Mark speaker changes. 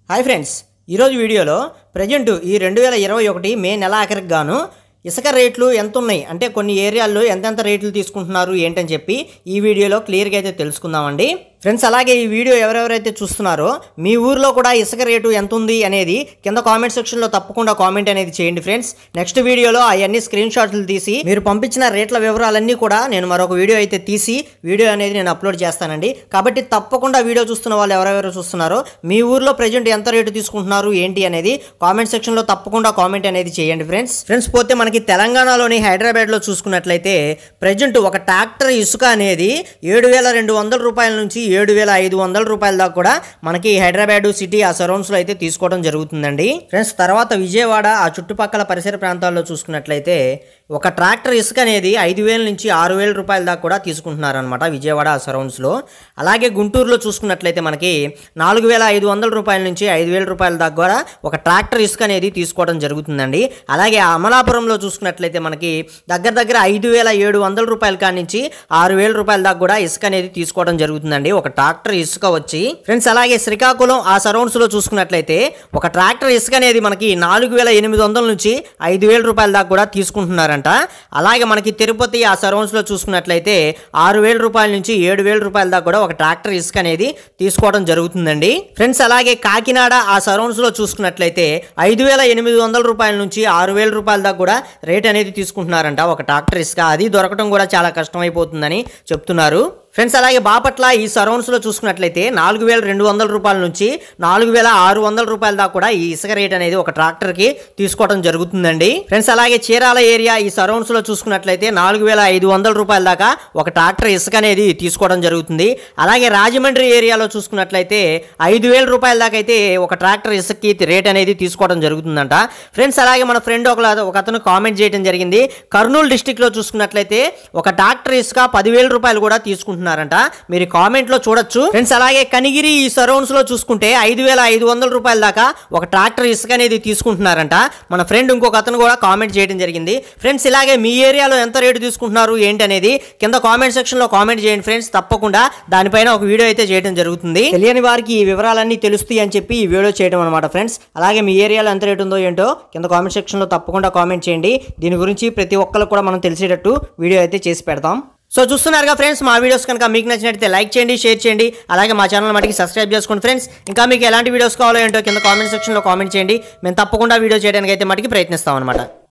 Speaker 1: hi friends ఈరోజు వీడియోలో present ఈ రెండు వేల ఇరవై ఒకటి మే నెల ఆఖరికి గాను ఇసుక రేట్లు ఎంత ఉన్నాయి అంటే కొన్ని ఏరియాల్లో ఎంతెంత రేట్లు తీసుకుంటున్నారు ఏంటని చెప్పి ఈ వీడియోలో క్లియర్గా అయితే తెలుసుకుందామండి ఫ్రెండ్స్ అలాగే ఈ వీడియో ఎవరెవరైతే చూస్తున్నారో మీ ఊర్లో కూడా ఇసుక రేటు ఎంత ఉంది అనేది కింద కామెంట్ సెక్షన్లో తప్పకుండా కామెంట్ అనేది చేయండి ఫ్రెండ్స్ నెక్స్ట్ వీడియోలో అవన్నీ స్క్రీన్ షాట్లు తీసి మీరు పంపించిన రేట్ల వివరాలన్నీ కూడా నేను మరొక వీడియో అయితే తీసి వీడియో అనేది నేను అప్లోడ్ చేస్తానండి కాబట్టి తప్పకుండా వీడియో చూస్తున్న వాళ్ళు ఎవరెవరు చూస్తున్నారో మీ ఊర్లో ప్రజెంట్ ఎంత రేటు తీసుకుంటున్నారు ఏంటి అనేది కామెంట్ సెక్షన్లో తప్పకుండా కామెంట్ అనేది చేయండి ఫ్రెండ్స్ ఫ్రెండ్స్ పోతే మనకి తెలంగాణలోని హైదరాబాద్లో చూసుకున్నట్లయితే ప్రజెంట్ ఒక ట్రాక్టర్ ఇసుక అనేది ఏడు వేల రెండు వందల రూపాయల నుంచి ఏడు వేల ఐదు వందల రూపాయల దాకా కూడా మనకి హైదరాబాద్ సిటీ ఆ సరౌండ్స్లో అయితే తీసుకోవడం జరుగుతుందండి ఫ్రెండ్స్ తర్వాత విజయవాడ ఆ చుట్టుపక్కల పరిసర ప్రాంతాల్లో చూసుకున్నట్లయితే ఒక ట్రాక్టర్ ఇసుక అనేది ఐదు వేల నుంచి ఆరు వేల రూపాయల దాకా కూడా తీసుకుంటున్నారనమాట విజయవాడ ఆ సరౌండ్స్లో అలాగే గుంటూరులో చూసుకున్నట్లయితే మనకి నాలుగు వేల ఐదు వందల రూపాయల నుంచి ఐదు వేల రూపాయల దాకా కూడా ఒక ట్రాక్టర్ ఇసుక అనేది తీసుకోవడం జరుగుతుందండి అలాగే అమలాపురంలో చూసుకున్నట్లయితే మనకి దగ్గర దగ్గర ఐదు వేల ఏడు వందల రూపాయల కాడి నుంచి ఆరు వేల రూపాయల దాకా కూడా ఇసుక అనేది తీసుకోవడం జరుగుతుందండి ఒక ట్రాక్టర్ ఇసుక వచ్చి ఫ్రెండ్స్ అలాగే శ్రీకాకుళం ఆ సరౌండ్స్ లో చూసుకున్నట్లయితే ఒక ట్రాక్టర్ ఇసుక అనేది మనకి నాలుగు వేల ఎనిమిది వందల నుంచి ఐదు వేల రూపాయల దాకా కూడా తీసుకుంటున్నారంట అలాగే మనకి తిరుపతి ఆ సరౌండ్స్ లో చూసుకున్నట్లయితే ఆరు వేల రూపాయల నుంచి ఏడు వేల రూపాయల దాకా కూడా ఒక ట్రాక్టర్ ఇసుక అనేది తీసుకోవడం జరుగుతుందండి ఫ్రెండ్స్ అలాగే కాకినాడ ఆ సరౌండ్స్ లో చూసుకున్నట్లయితే ఐదు వేల ఎనిమిది వందల రూపాయల నుంచి ఆరు వేల రూపాయల దాకా కూడా రేట్ అనేది తీసుకుంటున్నారంట ఒక ట్రాక్టర్ ఇసుక అది దొరకడం కూడా చాలా కష్టమైపోతుందని చెప్తున్నారు ఫ్రెండ్స్ అలాగే బాపట్ల ఈ సరౌండ్స్లో చూసుకున్నట్లయితే నాలుగు వేల రెండు వందల రూపాయల నుంచి నాలుగు వేల ఆరు వందల రూపాయల దాకా కూడా ఈ ఇసుక రేట్ అనేది ఒక ట్రాక్టర్కి తీసుకోవడం జరుగుతుందండి ఫ్రెండ్స్ అలాగే చీరాల ఏరియా ఈ సరౌండ్స్లో చూసుకున్నట్లయితే నాలుగు వేల ఐదు వందల రూపాయల దాకా ఒక ట్రాక్టర్ ఇసుక అనేది తీసుకోవడం జరుగుతుంది అలాగే రాజమండ్రి ఏరియాలో చూసుకున్నట్లయితే ఐదు వేల రూపాయల దాకా అయితే ఒక ట్రాక్టర్ ఇసుకకి రేట్ అనేది తీసుకోవడం జరుగుతుందంట ఫ్రెండ్స్ అలాగే మన ఫ్రెండ్ ఒక ఒక అతను కామెంట్ చేయడం జరిగింది కర్నూలు డిస్టిక్లో చూసుకున్నట్లయితే ఒక ట్రాక్టర్ ఇసుక పదివేల రూపాయలు కూడా తీసుకుంటున్నారంట మీరు కామెంట్ లో చూడొచ్చు ఫ్రెండ్స్ అలాగే కనిగిరి ఈ సరౌండ్స్ లో చూసుకుంటే ఐదు వేల ఐదు వందల రూపాయల దాకా ఒక ట్రాక్టర్ ఇసుక అనేది తీసుకుంటున్నారంట మన ఫ్రెండ్ ఇంకొక అతను కూడా కామెంట్ చేయడం జరిగింది ఫ్రెండ్స్ ఇలాగే మీ ఏరియాలో ఎంత రేటు తీసుకుంటున్నారు ఏంటి అనేది కింద కామెంట్ సెక్షన్ లో కామెంట్ చేయండి ఫ్రెండ్స్ తప్పకుండా దానిపైన ఒక వీడియో అయితే చేయడం జరుగుతుంది తెలియని వారికి ఈ వివరాలన్నీ తెలుస్తాయి అని చెప్పి ఈ వీడియో చేయడం అనమాట ఫ్రెండ్స్ అలాగే మీ ఏరియాలో ఎంత రేటు ఉందో ఏంటో కింద కామెంట్ సెక్షన్ లో తప్పకుండా కామెంట్ చేయండి దీని గురించి ప్రతి ఒక్కరు కూడా మనం తెలిసేటట్టు వీడియో అయితే చేసి పెడతాం సో చూస్తున్నారుగా ఫ్రెండ్స్ మా వీడియోస్ కనుక మీకు నచ్చినట్లయితే లైక్ చేయండి షేర్ చేయండి అలాగే మా ఛానల్ మటుకి సబ్స్క్రైబ్ చేసుకోండి ఫ్రెండ్స్ ఇంకా మీకు ఎలాంటి వీడియోస్ కావాలో ఏంటో కింద కామెంట్ సెక్షన్లో కామెంట్ చేయండి మేము తప్పకుండా వీడియో చేయడానికి అయితే మటుకి ప్రయత్నిస్తాం అనమాట